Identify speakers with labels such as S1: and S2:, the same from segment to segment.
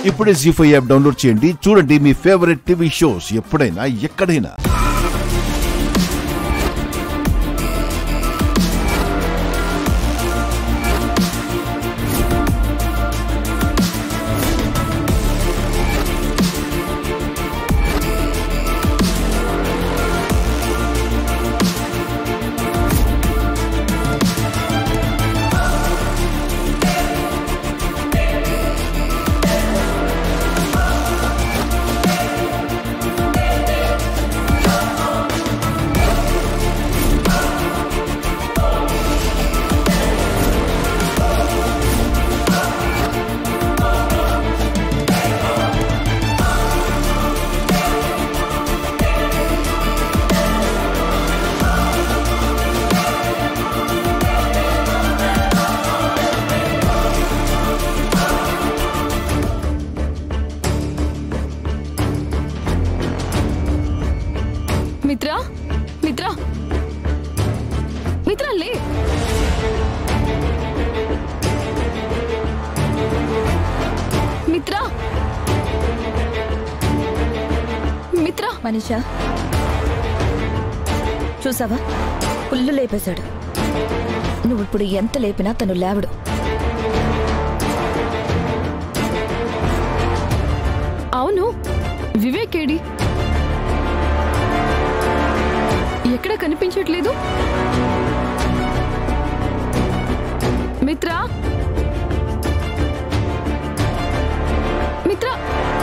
S1: ఇప్పుడే G five app download చేయండి చూడండి మీ ఫేవరెట్ టీవీ షోస్ ఎప్పుడైనా ఎక్కడైనా
S2: మిత్రా మిత్రా మిత్రా లే మిత్రా మిత్రా
S3: మనీషా చూసావా పుల్లు లేపేశాడు నువ్వు ఇప్పుడు ఎంత లేపినా తను లేవడు
S2: అవును వివేక్ ఏడి ఎక్కడ కనిపించట్లేదు మిత్రా మిత్రా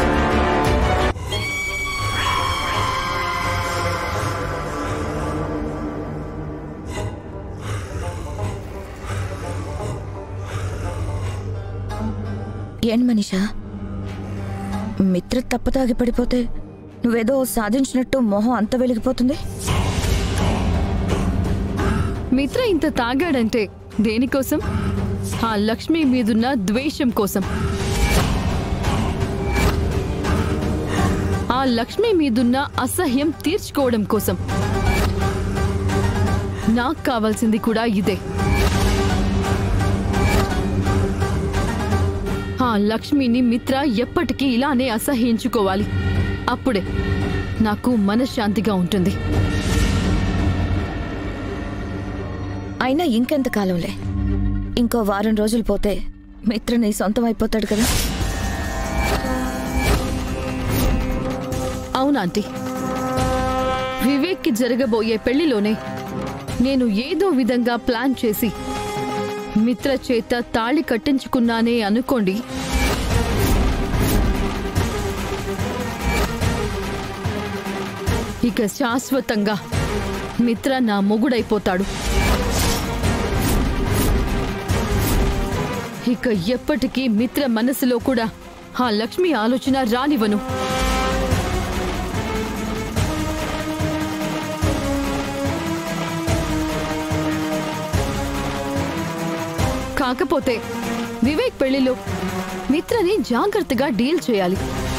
S3: ఏం మనీషా మిత్ర తప్పతాగి పడిపోతే నువ్వేదో సాధించినట్టు మొహం అంత వెలిగిపోతుంది
S2: మిత్ర ఇంత తాగాడంటే దేనికోసం ఆ లక్ష్మి మీదున్న ద్వేషం కోసం ఆ లక్ష్మి మీదున్న అసహ్యం తీర్చుకోవడం కోసం నాకు కావాల్సింది కూడా ఇదే ఆ లక్ష్మిని మిత్ర ఎప్పటికీ ఇలానే అసహ్యించుకోవాలి అప్పుడే నాకు మనశ్శాంతిగా ఉంటుంది
S3: అయినా ఇంకెంత కాలంలే ఇంకో వారం రోజులు పోతే మిత్ర నీ సొంతం అయిపోతాడు కదా
S2: అవునాంటీ వివేక్కి జరగబోయే పెళ్లిలోనే నేను ఏదో విధంగా ప్లాన్ చేసి మిత్ర చేత తాళి కట్టించుకున్నానే అనుకోండి ఇక శాశ్వతంగా మిత్ర నా మొగుడైపోతాడు ఇక ఎప్పటికీ మిత్ర మనసులో కూడా ఆ లక్ష్మి ఆలోచన రానివను కాకపోతే వివేక్ పెళ్లిలో మిత్రని జాగ్రత్తగా డీల్ చేయాలి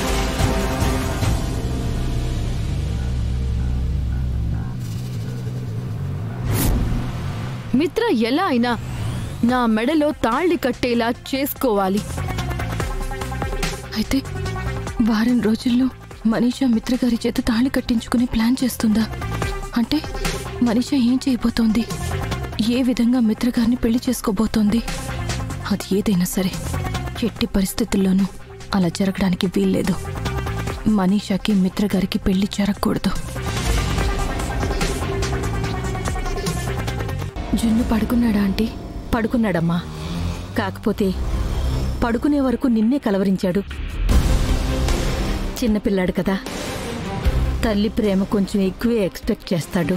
S2: మిత్ర ఎలా అయినా నా మెడలో తాళి కట్టేలా చేసుకోవాలి
S4: అయితే వారం రోజుల్లో మనీషా మిత్ర గారి చేత తాళి కట్టించుకుని ప్లాన్ చేస్తుందా అంటే మనీషా ఏం చేయబోతోంది ఏ విధంగా మిత్ర గారిని పెళ్లి చేసుకోబోతోంది అది ఏదైనా సరే ఎట్టి పరిస్థితుల్లోనూ అలా జరగడానికి వీల్లేదు మనీషాకి మిత్ర గారికి పెళ్లి జరగకూడదు జున్ను పడుకున్నాడా ఆంటీ
S5: పడుకున్నాడమ్మా కాకపోతే పడుకునే వరకు నిన్నే కలవరించాడు చిన్నపిల్లాడు కదా తల్లి ప్రేమ కొంచెం ఎక్కువే ఎక్స్పెక్ట్ చేస్తాడు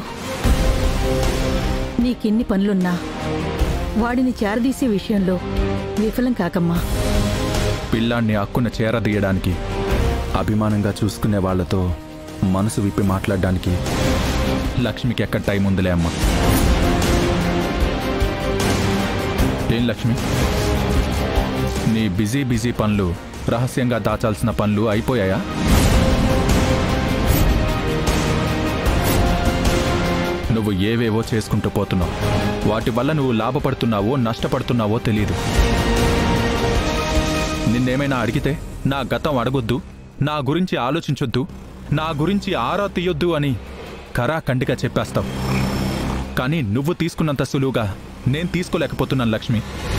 S5: నీకెన్ని పనులున్నా వాడిని చేరదీసే విషయంలో విఫలం కాకమ్మా
S6: పిల్లాన్ని అక్కున చేరదీయడానికి అభిమానంగా చూసుకునే వాళ్ళతో మనసు విప్పి మాట్లాడడానికి లక్ష్మికి ఎక్కడ టైం ఉందిలే అమ్మా ఏం లక్ష్మి నీ బిజీ బిజీ పనులు రహస్యంగా దాచాల్సిన పనులు అయిపోయాయా నువ్వు ఏవేవో చేసుకుంటూ పోతున్నావు వాటి వల్ల నువ్వు లాభపడుతున్నావో నష్టపడుతున్నావో తెలియదు నిన్నేమైనా అడిగితే నా గతం అడగొద్దు నా గురించి ఆలోచించొద్దు నా గురించి ఆరా తీయొద్దు అని కరాఖండిగా చెప్పేస్తావు కానీ నువ్వు తీసుకున్నంత సులువుగా నేను తీసుకోలేకపోతున్నాను లక్ష్మి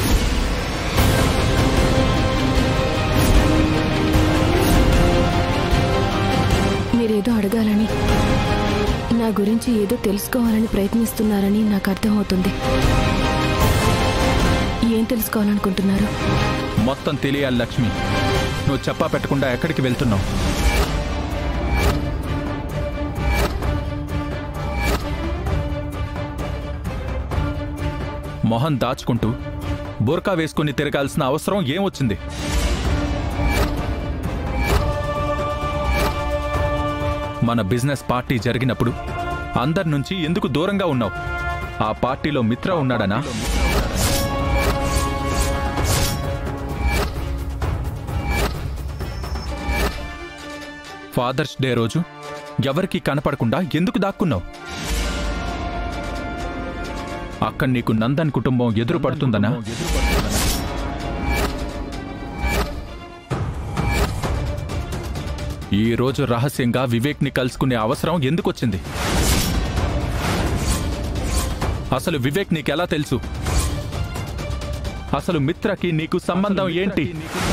S4: మీరేదో అడగాలని నా గురించి ఏదో తెలుసుకోవాలని ప్రయత్నిస్తున్నారని నాకు అర్థమవుతుంది ఏం తెలుసుకోవాలనుకుంటున్నారు
S6: మొత్తం తెలియాలి లక్ష్మి నువ్వు చెప్పా పెట్టకుండా ఎక్కడికి వెళ్తున్నావు మొహం దాచుకుంటూ బుర్కా వేసుకుని తిరగాల్సిన అవసరం ఏమొచ్చింది మన బిజినెస్ పార్టీ జరిగినప్పుడు అందరి నుంచి ఎందుకు దూరంగా ఉన్నావు ఆ పార్టీలో మిత్ర ఉన్నాడనా ఫాదర్స్ డే రోజు ఎవరికీ కనపడకుండా ఎందుకు దాక్కున్నావు అక్కడ నీకు నందన్ కుటుంబం ఎదురు పడుతుందనా ఈ రోజు రహస్యంగా వివేక్ని కలుసుకునే అవసరం ఎందుకొచ్చింది అసలు వివేక్ నీకెలా తెలుసు అసలు మిత్రకి నీకు సంబంధం ఏంటి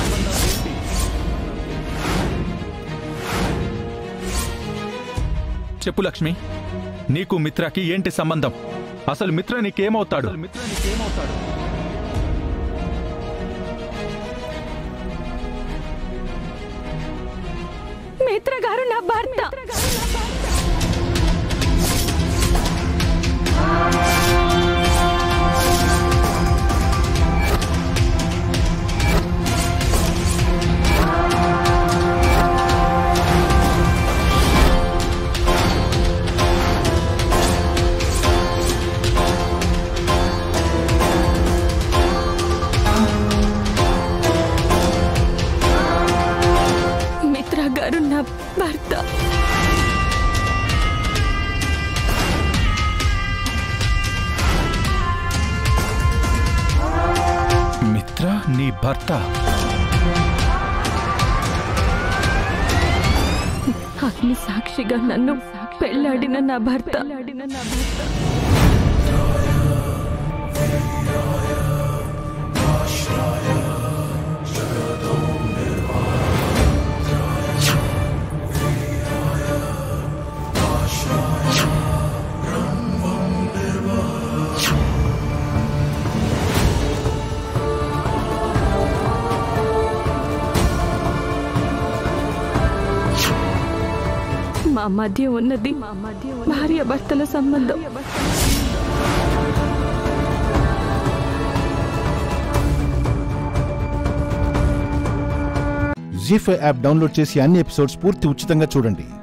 S6: చెప్పు లక్ష్మి నీకు మిత్రకి ఏంటి సంబంధం అసలు మిత్ర నీకేమవుతాడు మిత్ర నీకేమవుతాడు
S4: మిత్ర గారు నా భర్త మిత్ర గారు నా భర్త
S6: మిత్ర నీ భర్త
S4: అగ్ని సాక్షిగా నన్ను పెళ్ళాడిన నా భర్త మా మధ్య ఉన్నది భార్య భర్తల సంబంధం
S1: జీ ఫైవ్ యాప్ డౌన్లోడ్ చేసి అన్ని ఎపిసోడ్స్ పూర్తి ఉచితంగా చూడండి